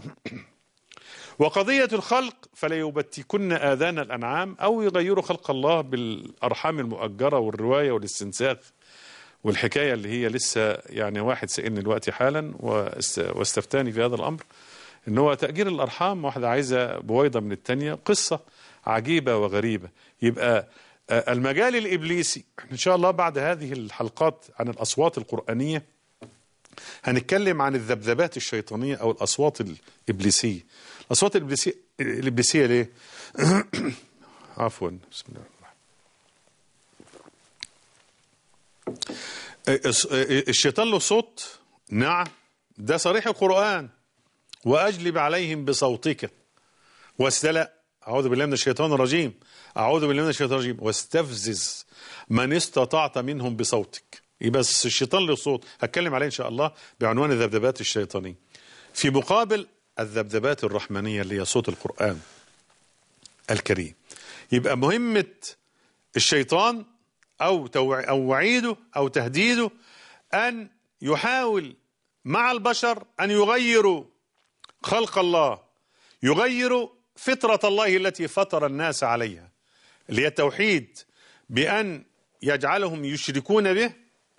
وقضية الخلق فلا يبتكن آذان الأنعام أو يغيروا خلق الله بالأرحام المؤجرة والرواية والاستنساخ والحكاية اللي هي لسه يعني واحد سألني دلوقتي حالا واست- واستفتاني في هذا الأمر ان هو تأجير الأرحام واحدة عايزة بويضة من التانية قصة عجيبة وغريبة يبقى آه، المجال الإبليسي إن شاء الله بعد هذه الحلقات عن الأصوات القرآنية هنتكلم عن الذبذبات الشيطانية أو الأصوات الإبليسية الأصوات الإبليسية, الإبليسية ليه؟ عفوا بسم الله الرحمن الرحيم. الشيطان له صوت نعم ده صريح القرآن وأجلب عليهم بصوتك واستلأ أعوذ بالله من الشيطان الرجيم أعوذ بالله من الشيطان الرجيم واستفزز من استطعت منهم بصوتك يبقى الشيطان له صوت هتكلم عليه إن شاء الله بعنوان الذبذبات الشيطانية في مقابل الذبذبات الرحمنية اللي هي صوت القرآن الكريم يبقى مهمة الشيطان أو توع- أو وعيده أو تهديده أن يحاول مع البشر أن يغيروا خلق الله يغير فطرة الله التي فطر الناس عليها اللي هي التوحيد بأن يجعلهم يشركون به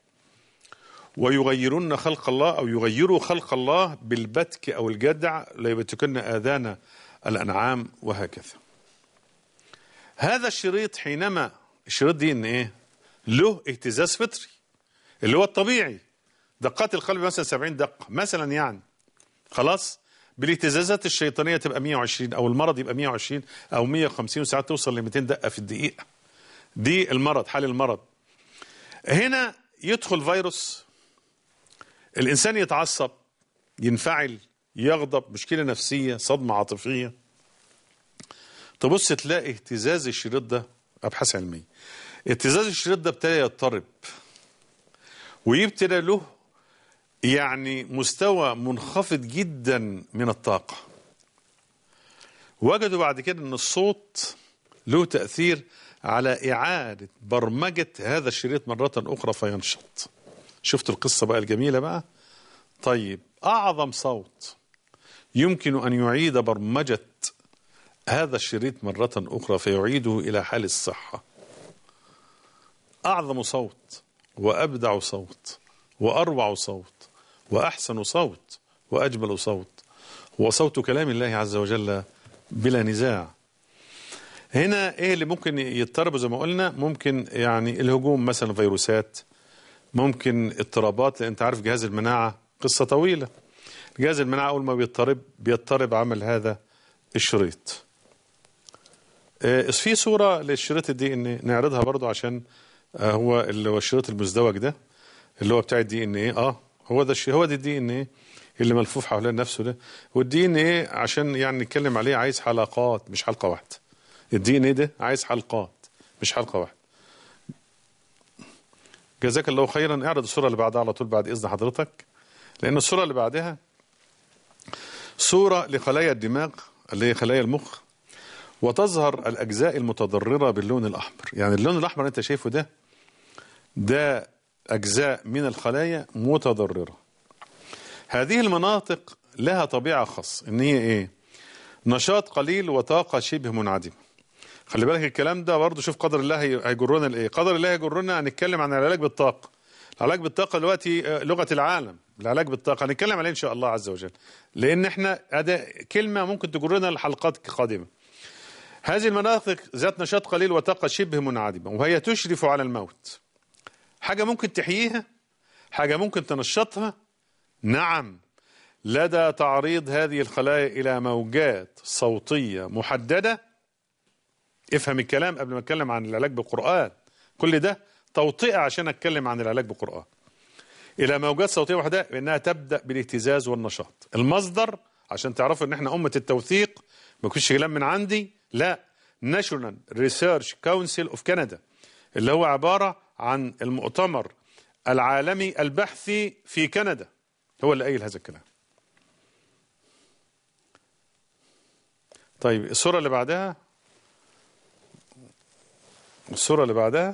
ويغيرون خلق الله أو يغيروا خلق الله بالبتك أو الجدع ليبتكن آذان الأنعام وهكذا هذا الشريط حينما الشريط دي إن إيه له اهتزاز فطري اللي هو الطبيعي دقات القلب مثلا 70 دقة مثلا يعني خلاص بالاهتزازات الشيطانية تبقى 120 أو المرض يبقى 120 أو 150 وساعات توصل ل 200 دقة في الدقيقة دي المرض حال المرض هنا يدخل فيروس الإنسان يتعصب ينفعل يغضب مشكلة نفسية صدمة عاطفية تبص تلاقي اهتزاز الشريط ده أبحاث علمية اهتزاز الشريط ده ابتدى يضطرب ويبتدى له يعني مستوى منخفض جدا من الطاقة وجدوا بعد كده ان الصوت له تأثير على إعادة برمجة هذا الشريط مرة أخرى فينشط شفت القصة بقى الجميلة بقى طيب أعظم صوت يمكن أن يعيد برمجة هذا الشريط مرة أخرى فيعيده إلى حال الصحة أعظم صوت وأبدع صوت وأروع صوت وأحسن صوت وأجمل صوت هو صوت كلام الله عز وجل بلا نزاع هنا ايه اللي ممكن يضطربوا زي ما قلنا ممكن يعني الهجوم مثلا فيروسات ممكن اضطرابات لان انت عارف جهاز المناعه قصه طويله جهاز المناعه اول ما بيضطرب بيضطرب عمل هذا الشريط آه، في صوره للشريط الدي ان نعرضها برضو عشان آه، هو اللي هو الشريط المزدوج ده اللي هو بتاع الدي ان ايه اه هو ده الشيء هو ده الدي ان ايه اللي ملفوف حوالين نفسه ده والدي ان ايه عشان يعني نتكلم عليه عايز حلقات مش حلقه واحده الدي ان ايه ده عايز حلقات مش حلقه واحده جزاك الله خيرا اعرض الصوره اللي بعدها على طول بعد اذن حضرتك لان الصوره اللي بعدها صوره لخلايا الدماغ اللي هي خلايا المخ وتظهر الاجزاء المتضرره باللون الاحمر يعني اللون الاحمر انت شايفه ده ده اجزاء من الخلايا متضرره هذه المناطق لها طبيعه خاصه ان هي ايه نشاط قليل وطاقه شبه منعدمه خلي بالك الكلام ده برضه شوف قدر الله هي- هيجرنا لايه قدر الله هيجرنا هنتكلم عن العلاج بالطاقه العلاج بالطاقه دلوقتي آه، لغه العالم العلاج بالطاقه هنتكلم عليه ان شاء الله عز وجل لان احنا هذا كلمه ممكن تجرنا لحلقات قادمه هذه المناطق ذات نشاط قليل وطاقه شبه منعدمه وهي تشرف على الموت حاجه ممكن تحييها حاجه ممكن تنشطها نعم لدى تعريض هذه الخلايا الى موجات صوتيه محدده افهم الكلام قبل ما اتكلم عن العلاج بالقرآن كل ده توطئة عشان اتكلم عن العلاج بالقرآن الى موجات صوتية واحدة بانها تبدأ بالاهتزاز والنشاط المصدر عشان تعرفوا ان احنا امة التوثيق ما يكونش كلام من عندي لا National Research Council of Canada اللي هو عبارة عن المؤتمر العالمي البحثي في كندا هو اللي قايل هذا الكلام طيب الصورة اللي بعدها الصورة اللي بعدها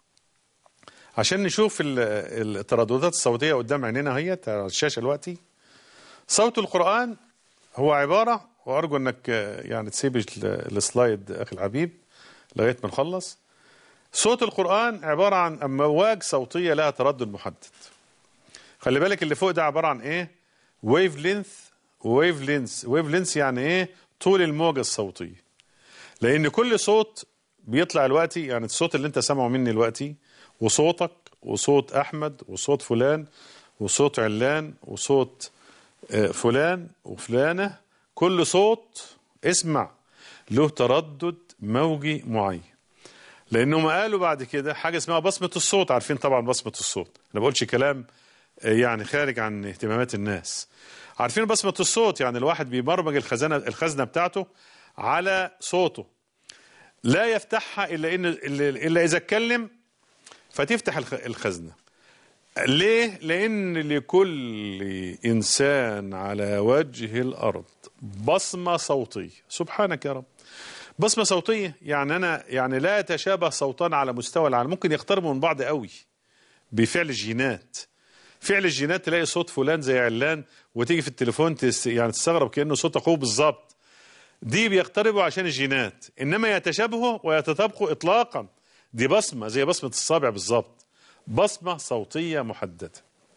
عشان نشوف ال- الترددات الصوتية قدام عينينا هي على الشاشة دلوقتي صوت القرآن هو عبارة وأرجو أنك آه، يعني تسيب ال- السلايد أخي الحبيب لغاية ما نخلص صوت القرآن عبارة عن أمواج صوتية لها تردد محدد خلي بالك اللي فوق ده عبارة عن إيه ويف لينث ويف لينث ويف لينث يعني إيه طول الموجة الصوتية لان كل صوت بيطلع دلوقتي يعني الصوت اللي انت سامعه مني دلوقتي وصوتك وصوت احمد وصوت فلان وصوت علان وصوت آه، فلان وفلانه كل صوت اسمع له تردد موجي معين لانهم قالوا بعد كده حاجه اسمها بصمه الصوت عارفين طبعا بصمه الصوت انا ما بقولش كلام آه، يعني خارج عن اهتمامات الناس عارفين بصمه الصوت يعني الواحد بيبرمج الخزانه الخزنه بتاعته على صوته لا يفتحها الا ان الا إلا اذا اتكلم فتفتح الخ- الخزنه ليه لان لكل انسان على وجه الارض بصمه صوتيه سبحانك يا رب بصمه صوتيه يعني انا يعني لا يتشابه صوتان على مستوى العالم ممكن يقتربوا من بعض قوي بفعل الجينات فعل الجينات تلاقي صوت فلان زي علان وتيجي في التليفون تس يعني تستغرب كانه صوت اخوه بالظبط دي بيقتربوا عشان الجينات انما يتشابهوا ويتطابقوا اطلاقا دي بصمه زي بصمه الصابع بالظبط بصمه صوتيه محدده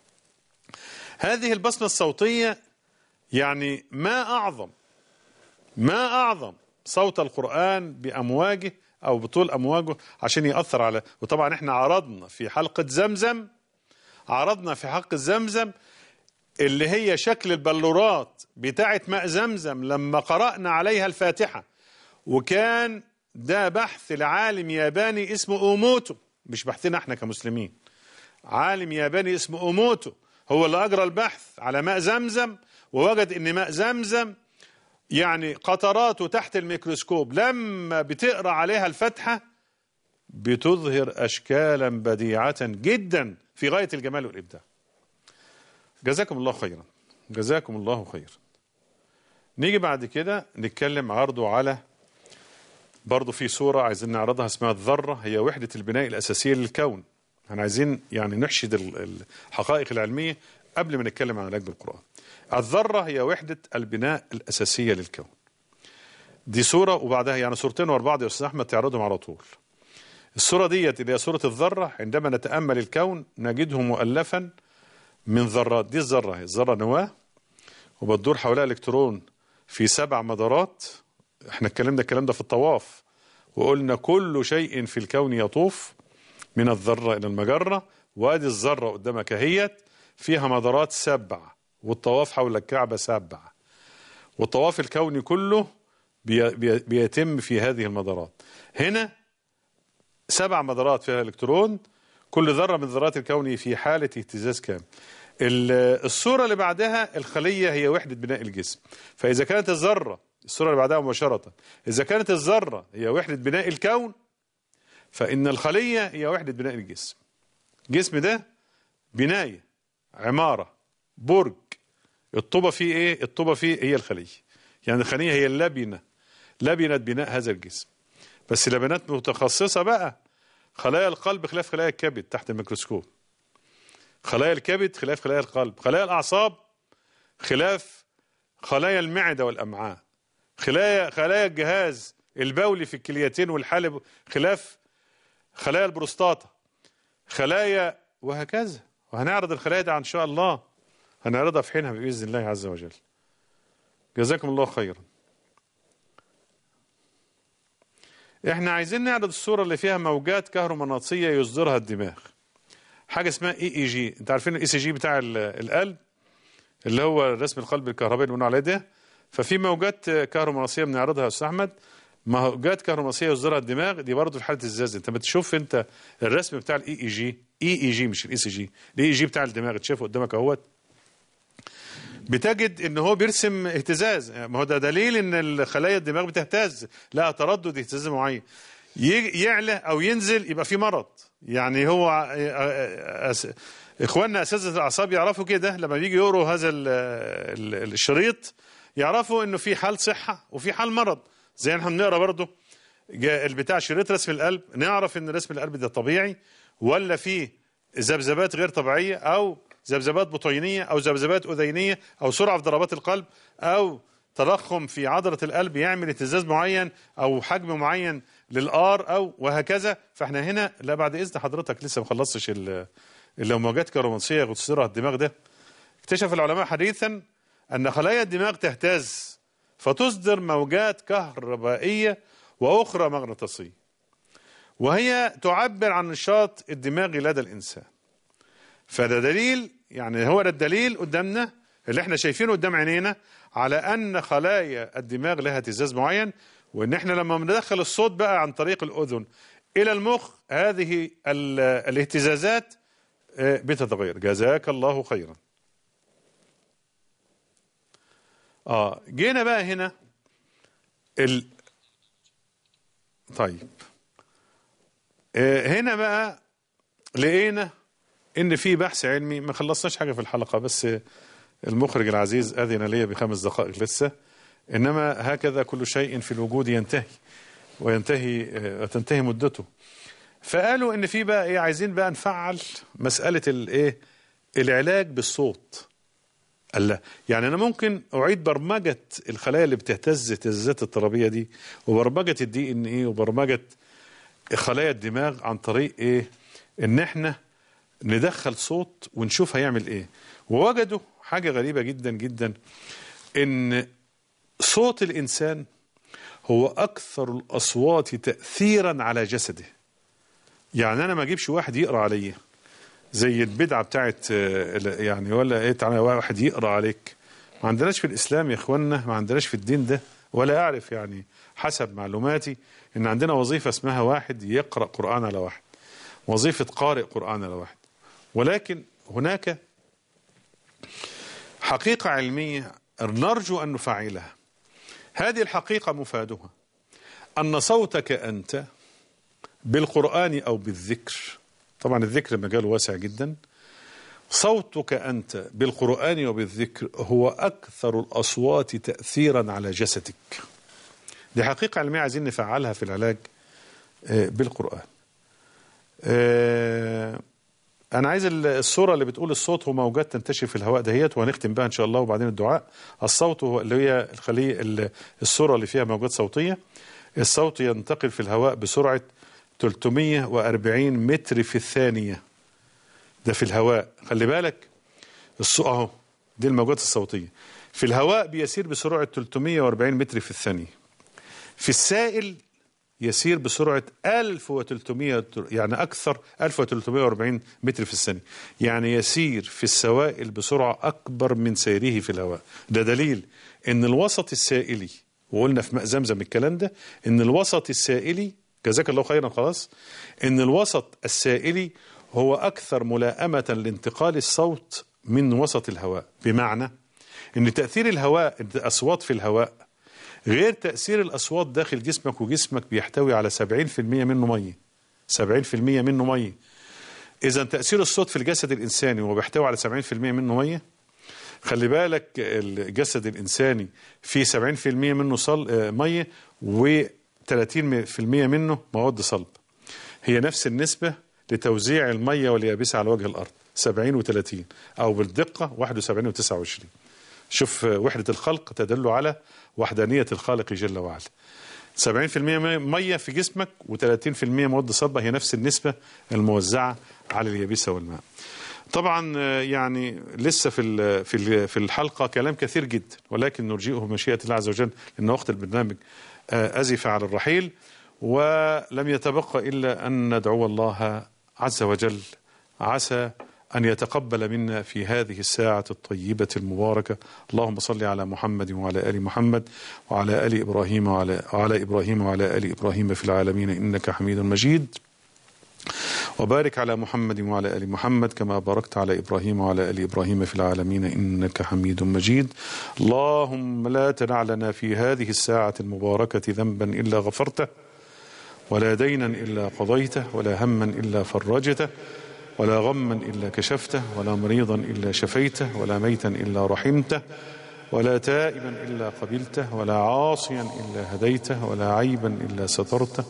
هذه البصمه الصوتيه يعني ما اعظم ما اعظم صوت القران بامواجه او بطول امواجه عشان ياثر على وطبعا احنا عرضنا في حلقه زمزم عرضنا في حلقه زمزم اللي هي شكل البلورات بتاعة ماء زمزم لما قرأنا عليها الفاتحة وكان ده بحث لعالم ياباني اسمه أوموتو مش بحثنا احنا كمسلمين عالم ياباني اسمه أوموتو هو اللي أجرى البحث على ماء زمزم ووجد ان ماء زمزم يعني قطراته تحت الميكروسكوب لما بتقرأ عليها الفاتحة بتظهر أشكالا بديعة جدا في غاية الجمال والإبداع جزاكم الله خيرا جزاكم الله خيرا نيجي بعد كده نتكلم عرضه على برضه في صورة عايزين نعرضها اسمها الذرة هي وحدة البناء الأساسية للكون احنا عايزين يعني نحشد ال- الحقائق العلمية قبل ما نتكلم عن العلاج بالقرآن الذرة هي وحدة البناء الأساسية للكون دي صورة وبعدها يعني صورتين ورا بعض يا أستاذ أحمد تعرضهم على طول الصورة ديت اللي هي صورة الذرة عندما نتأمل الكون نجده مؤلفا من ذرات دي الذرة هي الذرة نواة وبتدور حواليها الكترون في سبع مدارات احنا اتكلمنا الكلام ده في الطواف وقلنا كل شيء في الكون يطوف من الذرة إلى المجرة وادي الذرة قدامك اهيت فيها مدارات سبع والطواف حول الكعبة سبع والطواف الكوني كله بي بي بيتم في هذه المدارات هنا سبع مدارات فيها الكترون كل ذرة من ذرات الكون في حالة اهتزاز كامل الصورة اللي بعدها الخلية هي وحدة بناء الجسم فإذا كانت الذرة الصورة اللي بعدها مباشرة إذا كانت الذرة هي وحدة بناء الكون فإن الخلية هي وحدة بناء الجسم الجسم ده بناية عمارة برج الطوبة فيه إيه الطوبة فيه هي الخلية يعني الخلية هي اللبنة لبنة بناء هذا الجسم بس لبنات متخصصة بقى خلايا القلب خلاف خلايا الكبد تحت الميكروسكوب خلايا الكبد خلاف خلايا القلب خلايا الأعصاب خلاف خلايا المعدة والأمعاء خلايا خلايا الجهاز البولي في الكليتين والحالب خلاف خلايا البروستاتا خلايا وهكذا وهنعرض الخلايا دي ان شاء الله هنعرضها في حينها باذن الله عز وجل جزاكم الله خيرا احنا عايزين نعرض الصوره اللي فيها موجات كهرومغناطيسيه يصدرها الدماغ حاجه اسمها اي اي جي انت عارفين الاي سي جي بتاع القلب اللي هو رسم القلب الكهربائي اللي بنقول عليه ده ففي موجات كهرومغناطيسيه بنعرضها يا استاذ احمد موجات كهرومغناطيسيه يصدرها الدماغ دي برضه في حاله الزاز انت بتشوف انت الرسم بتاع الاي اي جي اي اي جي مش الاي سي جي الاي اي جي بتاع الدماغ تشوفه قدامك اهوت بتجد ان هو بيرسم اهتزاز ما هو ده دليل ان خلايا الدماغ بتهتز لا تردد اهتزاز معين يعلى او ينزل يبقى في مرض يعني هو أس... اخواننا اساتذه الاعصاب يعرفوا كده لما بيجي يقروا هذا الشريط يعرفوا انه في حال صحه وفي حال مرض زي احنا بنقرا برضه البتاع شريط رسم القلب نعرف ان رسم القلب ده طبيعي ولا في ذبذبات غير طبيعيه او ذبذبات بطينيه او ذبذبات اذينيه او سرعه في ضربات القلب او تضخم في عضله القلب يعمل اهتزاز معين او حجم معين للار او وهكذا فاحنا هنا لا بعد اذن حضرتك لسه ما خلصتش الموجات الكهرومغناطيسيه يصدرها الدماغ ده اكتشف العلماء حديثا ان خلايا الدماغ تهتز فتصدر موجات كهربائيه واخرى مغناطيسيه وهي تعبر عن نشاط الدماغ لدى الانسان فده دليل يعني هو ده الدليل قدامنا اللي احنا شايفينه قدام عينينا على ان خلايا الدماغ لها اهتزاز معين وان احنا لما بندخل الصوت بقى عن طريق الاذن الى المخ هذه الاهتزازات بتتغير جزاك الله خيرا اه جينا بقى هنا ال طيب آه هنا بقى لقينا ان في بحث علمي ما خلصناش حاجه في الحلقه بس المخرج العزيز اذن لي بخمس دقائق لسه انما هكذا كل شيء في الوجود ينتهي وينتهي وتنتهي مدته فقالوا ان في بقى ايه عايزين بقى نفعل مساله الايه العلاج بالصوت قال لا يعني انا ممكن اعيد برمجه الخلايا اللي بتهتز اهتزازات الترابيه دي وبرمجه الدي ان ايه وبرمجه خلايا الدماغ عن طريق ايه ان احنا ندخل صوت ونشوف هيعمل ايه ووجدوا حاجه غريبه جدا جدا ان صوت الانسان هو اكثر الاصوات تاثيرا على جسده يعني انا ما اجيبش واحد يقرا عليا زي البدعه بتاعت يعني ولا ايه تعالى واحد يقرا عليك ما عندناش في الاسلام يا اخوانا ما عندناش في الدين ده ولا اعرف يعني حسب معلوماتي ان عندنا وظيفه اسمها واحد يقرا قران على واحد وظيفه قارئ قران على واحد ولكن هناك حقيقه علميه نرجو ان نفعلها هذه الحقيقه مفادها ان صوتك انت بالقران او بالذكر طبعا الذكر مجال واسع جدا صوتك أنت بالقرآن وبالذكر هو أكثر الأصوات تأثيرا على جسدك دي حقيقة علمية عايزين نفعلها في العلاج بالقرآن أنا عايز الصورة اللي بتقول الصوت هو موجات تنتشر في الهواء دهيت وهنختم بها إن شاء الله وبعدين الدعاء الصوت هو اللي هي الخلية الصورة اللي فيها موجات صوتية الصوت ينتقل في الهواء بسرعة 340 متر في الثانية ده في الهواء خلي بالك الصوت اهو دي الموجات الصوتية في الهواء بيسير بسرعة 340 متر في الثانية في السائل يسير بسرعة 1300 يعني أكثر 1340 متر في الثانية يعني يسير في السوائل بسرعة أكبر من سيره في الهواء ده دليل إن الوسط السائلي وقلنا في ماء زمزم الكلام ده إن الوسط السائلي جزاك الله خيرا خلاص إن الوسط السائلي هو أكثر ملائمة لانتقال الصوت من وسط الهواء بمعنى إن تأثير الهواء الأصوات في الهواء غير تأثير الأصوات داخل جسمك وجسمك بيحتوي على 70% منه مية 70% منه مية إذا تأثير الصوت في الجسد الإنساني وهو بيحتوي على 70% منه مية خلي بالك الجسد الإنساني فيه 70% منه صل... مية و30% منه مواد صلب هي نفس النسبة لتوزيع المية واليابسة على وجه الأرض 70 و30 أو بالدقة 71 و29 شوف وحدة الخلق تدل على وحدانية الخالق جل وعلا 70% مية في جسمك و30% مواد صلبة هي نفس النسبة الموزعة على اليابسة والماء طبعا يعني لسه في في في الحلقه كلام كثير جدا ولكن نرجئه بمشيئه الله عز وجل لان وقت البرنامج ازف على الرحيل ولم يتبقى الا ان ندعو الله عز وجل عسى أن يتقبل منا في هذه الساعة الطيبة المباركة اللهم صل على محمد وعلى آل محمد وعلى آل إبراهيم وعلى, وعلى إبراهيم وعلى آل إبراهيم في العالمين إنك حميد مجيد وبارك على محمد وعلى آل محمد كما باركت على إبراهيم وعلى آل إبراهيم في العالمين إنك حميد مجيد اللهم لا تدع لنا في هذه الساعة المباركة ذنبا إلا غفرته ولا دينا إلا قضيته ولا هما إلا فرجته ولا غما إلا كشفته ولا مريضا إلا شفيته ولا ميتا إلا رحمته ولا تائبا إلا قبلته ولا عاصيا إلا هديته ولا عيبا إلا سترته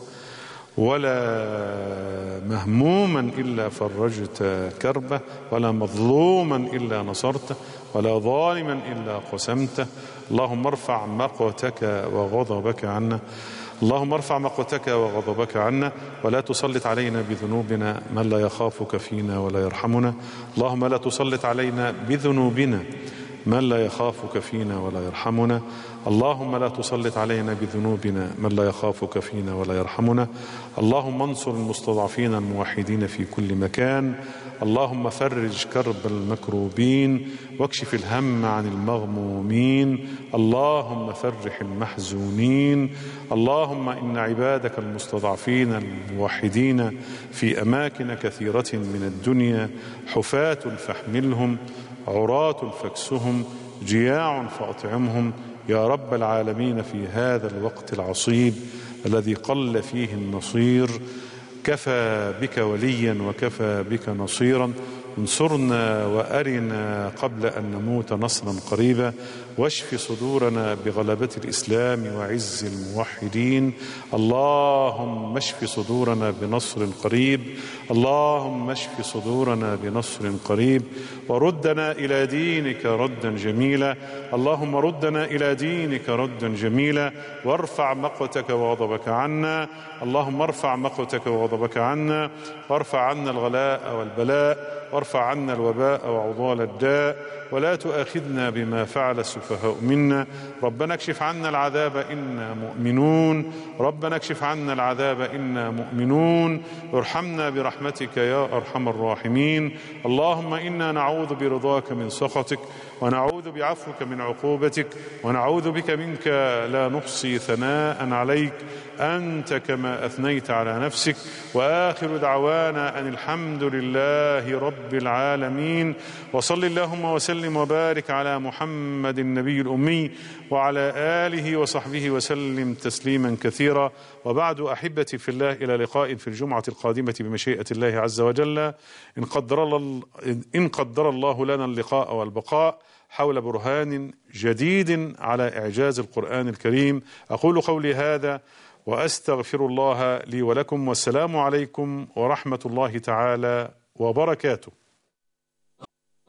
ولا مهموما إلا فرجت كربه ولا مظلوما إلا نصرته ولا ظالما إلا قسمته اللهم ارفع مقتك وغضبك عنا اللهم ارفع مقتك وغضبك عنا ولا تسلط علينا بذنوبنا من لا يخافك فينا ولا يرحمنا اللهم لا تسلط علينا بذنوبنا من لا يخافك فينا ولا يرحمنا اللهم لا تسلط علينا بذنوبنا من لا يخافك فينا ولا يرحمنا اللهم انصر المستضعفين الموحدين في كل مكان اللهم فرج كرب المكروبين واكشف الهم عن المغمومين اللهم فرح المحزونين اللهم ان عبادك المستضعفين الموحدين في اماكن كثيره من الدنيا حفاه فاحملهم عراة فاكسهم جياع فاطعمهم يا رب العالمين في هذا الوقت العصيب الذي قل فيه النصير كفى بك وليا وكفى بك نصيرا انصرنا وارنا قبل ان نموت نصرا قريبا واشف صدورنا بغلبه الاسلام وعز الموحدين اللهم اشف صدورنا بنصر قريب اللهم اشف صدورنا بنصر قريب وردنا الى دينك ردا جميلا اللهم ردنا الى دينك ردا جميلا وارفع مقتك وغضبك عنا اللهم ارفع مقتك وغضبك عنا وارفع عنا الغلاء والبلاء وارفع عنا الوباء وعضال الداء ولا تؤاخذنا بما فعل السفهاء منا ربنا اكشف عنا العذاب إنا مؤمنون ربنا اكشف عنا العذاب إنا مؤمنون ارحمنا برحمتك يا أرحم الراحمين اللهم إنا نعوذ برضاك من سخطك ونعوذ بعفوك من عقوبتك ونعوذ بك منك لا نحصي ثناء عليك أنت كما أثنيت على نفسك وآخر دعوانا أن الحمد لله رب العالمين وصل اللهم وسلم وبارك على محمد النبي الأمي وعلى آله وصحبه وسلم تسليما كثيرا وبعد أحبتي في الله إلى لقاء في الجمعة القادمة بمشيئة الله عز وجل إن قدر الله, إن قدر الله لنا اللقاء والبقاء حول برهان جديد على إعجاز القرآن الكريم أقول قولي هذا واستغفر الله لي ولكم والسلام عليكم ورحمه الله تعالى وبركاته